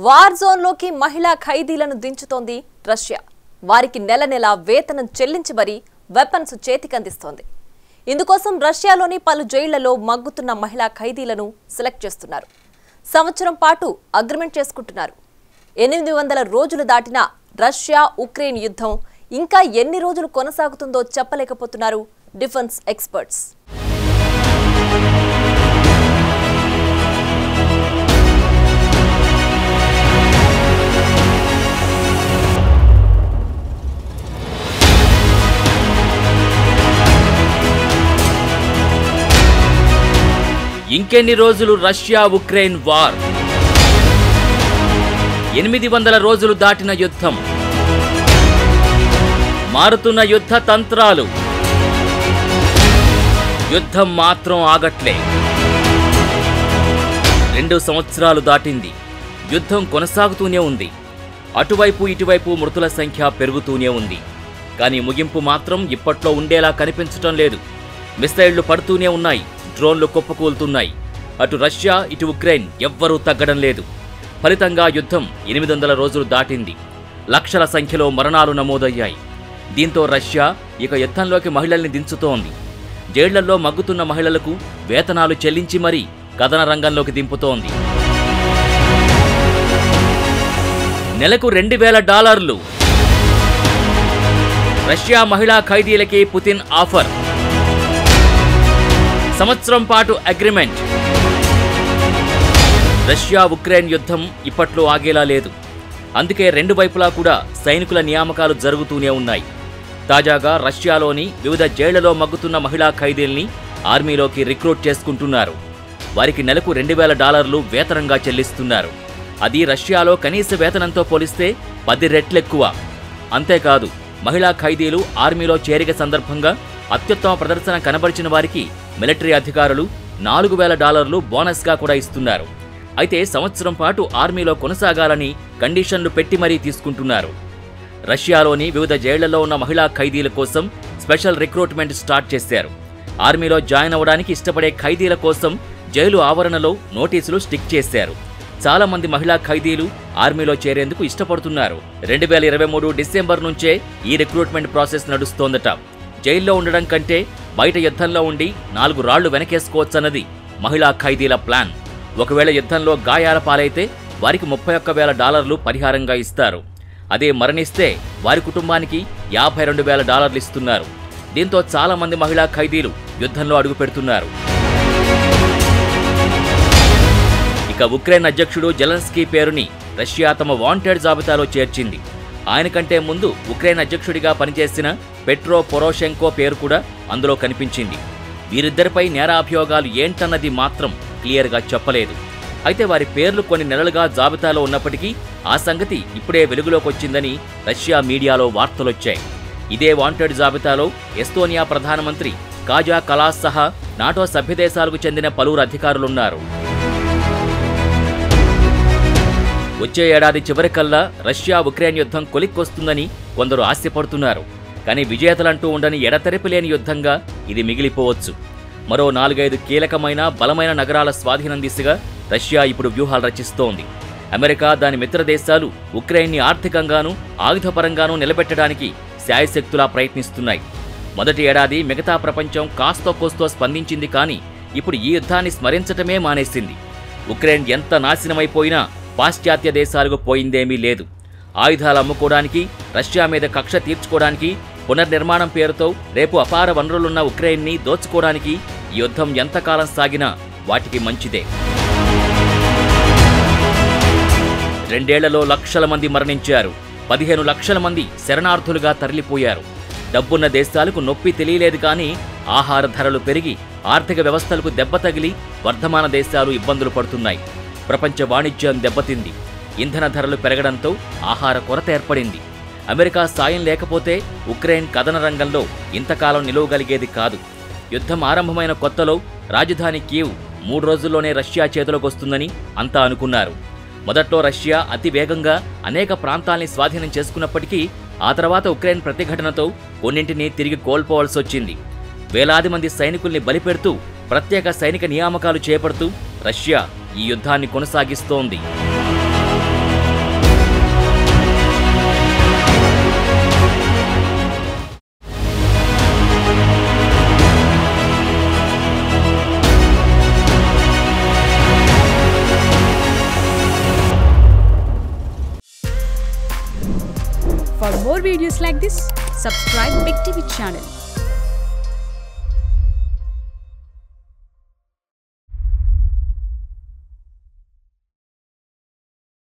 war జోన్లోకి మహిళా ఖైదీలను దించుతోంది Russia వారికి నెల నెల వేతనం చెల్లించి మరీ వెపన్స్ చేతికందిస్తోంది ఇందుకోసం రష్యాలోని పలు జైళ్లలో మగ్గుతున్న మహిళా ఖైదీలను సెలెక్ట్ చేస్తున్నారు సంవత్సరం పాటు అగ్రిమెంట్ చేసుకుంటున్నారు ఎనిమిది వందల రోజులు దాటిన రష్యా ఉక్రెయిన్ యుద్ధం ఇంకా ఎన్ని రోజులు కొనసాగుతుందో చెప్పలేకపోతున్నారు డిఫెన్స్ ఎక్స్పర్ట్స్ ఇంకెన్ని రోజులు రష్యా ఉక్రెయిన్ వార్ ఎనిమిది వందల రోజులు దాటిన యుద్ధం మారుతున్న యుద్ధ తంత్రాలు యుద్ధం మాత్రం ఆగట్లే రెండు సంవత్సరాలు దాటింది యుద్ధం కొనసాగుతూనే ఉంది అటువైపు ఇటువైపు మృతుల సంఖ్య పెరుగుతూనే ఉంది కానీ ముగింపు మాత్రం ఇప్పట్లో ఉండేలా కనిపించటం లేదు మిసైళ్లు పడుతూనే ఉన్నాయి డ్రోన్లు కుప్పకూలుతున్నాయి అటు రష్యా ఇటు ఉక్రెయిన్ ఎవ్వరూ తగ్గడం లేదు ఫలితంగా యుద్ధం ఎనిమిది వందల రోజులు దాటింది లక్షల సంఖ్యలో మరణాలు నమోదయ్యాయి దీంతో రష్యా ఇక యుద్ధంలోకి మహిళల్ని దించుతోంది జైళ్లలో మగ్గుతున్న మహిళలకు వేతనాలు చెల్లించి మరీ కథన రంగంలోకి దింపుతోంది నెలకు రెండు వేల డాలర్లు రష్యా మహిళా ఖైదీలకి పుతిన్ ఆఫర్ సంవత్సరం పాటు అగ్రిమెంట్ రష్యా ఉక్రెయిన్ యుద్ధం ఇప్పట్లో ఆగేలా లేదు అందుకే రెండు వైపులా కూడా సైనికుల నియామకాలు జరుగుతూనే ఉన్నాయి తాజాగా రష్యాలోని వివిధ జైళ్లలో మగ్గుతున్న మహిళా ఖైదీల్ని ఆర్మీలోకి రిక్రూట్ చేసుకుంటున్నారు వారికి నెలకు రెండు వేల డాలర్లు వేతనంగా చెల్లిస్తున్నారు అది రష్యాలో కనీస వేతనంతో పోలిస్తే పది రెట్లెక్కువ అంతేకాదు మహిళా ఖైదీలు ఆర్మీలో చేరిక సందర్భంగా అత్యుత్తమ ప్రదర్శన కనబరిచిన వారికి మిలిటరీ అధికారులు నాలుగు వేల డాలర్లు బోనస్గా కూడా ఇస్తున్నారు అయితే సంవత్సరం పాటు ఆర్మీలో కొనసాగాలని కండిషన్లు పెట్టి మరీ తీసుకుంటున్నారు రష్యాలోని వివిధ జైళ్లలో ఉన్న మహిళా ఖైదీల కోసం స్పెషల్ రిక్రూట్మెంట్ స్టార్ట్ చేశారు ఆర్మీలో జాయిన్ అవ్వడానికి ఇష్టపడే ఖైదీల కోసం జైలు ఆవరణలో నోటీసులు స్టిక్ చేశారు చాలా మంది మహిళా ఖైదీలు ఆర్మీలో చేరేందుకు ఇష్టపడుతున్నారు రెండు వేల ఇరవై మూడు డిసెంబర్ నుంచే ఈ రిక్రూట్మెంట్ ప్రాసెస్ నడుస్తోందట జైల్లో ఉండడం కంటే బయట యుద్ధంలో ఉండి నాలుగు రాళ్లు వెనకేసుకోవచ్చన్నది మహిళా ఖైదీల ప్లాన్ ఒకవేళ యుద్ధంలో గాయాల పాలైతే వారికి ముప్పై ఒక్క వేల డాలర్లు పరిహారంగా ఇస్తారు అదే మరణిస్తే వారి కుటుంబానికి యాభై రెండు వేల డాలర్లు ఇస్తున్నారు దీంతో చాలా మంది మహిళా ఖైదీలు యుద్ధంలో అడుగు పెడుతున్నారు ఇక ఉక్రెయిన్ అధ్యక్షుడు జెలెన్స్కీ పేరుని రష్యా తమ వాంటెడ్ జాబితాలో చేర్చింది ఆయన కంటే ముందు ఉక్రెయిన్ అధ్యక్షుడిగా పనిచేసిన పెట్రో పొరోషెంకో పేరు కూడా అందులో కనిపించింది వీరిద్దరిపై నేరాభియోగాలు ఏంటన్నది మాత్రం క్లియర్గా చెప్పలేదు అయితే వారి పేర్లు కొన్ని నెలలుగా జాబితాలో ఉన్నప్పటికీ ఆ సంగతి ఇప్పుడే వెలుగులోకి వచ్చిందని రష్యా మీడియాలో వార్తలొచ్చాయి ఇదే వాంటెడ్ జాబితాలో ఎస్తోనియా ప్రధానమంత్రి కాజా కలాస్ సహా నాటో సభ్యదేశాలకు చెందిన పలువురు అధికారులున్నారు వచ్చే ఏడాది చివరికల్లా రష్యా ఉక్రెయిన్ యుద్ధం కొలిక్కొస్తుందని కొందరు ఆశపడుతున్నారు కానీ విజేతలంటూ ఉండని ఎడతెరిపి లేని యుద్ధంగా ఇది మిగిలిపోవచ్చు మరో నాలుగైదు కీలకమైన బలమైన నగరాల స్వాధీనం దిశగా రష్యా ఇప్పుడు వ్యూహాలు రచిస్తోంది అమెరికా దాని మిత్ర దేశాలు ఉక్రెయిన్ని ఆర్థికంగానూ ఆయుధపరంగానూ నిలబెట్టడానికి శాయశక్తులా ప్రయత్నిస్తున్నాయి మొదటి ఏడాది మిగతా ప్రపంచం కాస్తో కోస్తో స్పందించింది కానీ ఇప్పుడు ఈ యుద్ధాన్ని స్మరించటమే మానేసింది ఉక్రెయిన్ ఎంత నాశనమైపోయినా పాశ్చాత్య దేశాలకు పోయిందేమీ లేదు ఆయుధాలు అమ్ముకోవడానికి రష్యా మీద కక్ష తీర్చుకోవడానికి పునర్నిర్మాణం పేరుతో రేపు అపార వనరులున్న ఉక్రెయిన్ని దోచుకోవడానికి ఈ యుద్ధం ఎంతకాలం సాగినా వాటికి మంచిదే రెండేళ్లలో లక్షల మంది మరణించారు పదిహేను లక్షల మంది శరణార్థులుగా తరలిపోయారు డబ్బున్న దేశాలకు నొప్పి తెలియలేదు కానీ ఆహార ధరలు పెరిగి ఆర్థిక వ్యవస్థలకు దెబ్బ తగిలి వర్ధమాన దేశాలు ఇబ్బందులు పడుతున్నాయి ప్రపంచ వాణిజ్యం దెబ్బతింది ఇంధన ధరలు పెరగడంతో ఆహార కొరత ఏర్పడింది అమెరికా సాయం లేకపోతే ఉక్రెయిన్ కథన రంగంలో ఇంతకాలం నిలవగలిగేది కాదు యుద్ధం ఆరంభమైన కొత్తలో రాజధాని కీవ్ మూడు రోజుల్లోనే రష్యా చేతిలోకి వస్తుందని అంతా అనుకున్నారు మొదట్లో రష్యా అతి వేగంగా అనేక ప్రాంతాల్ని స్వాధీనం చేసుకున్నప్పటికీ ఆ తర్వాత ఉక్రెయిన్ ప్రతిఘటనతో కొన్నింటిని తిరిగి కోల్పోవాల్సి వచ్చింది వేలాది మంది సైనికుల్ని బలిపెడుతూ ప్రత్యేక సైనిక నియామకాలు చేపడుతూ రష్యా ఈ యుద్ధాన్ని కొనసాగిస్తోంది more videos like this, subscribe Big TV channel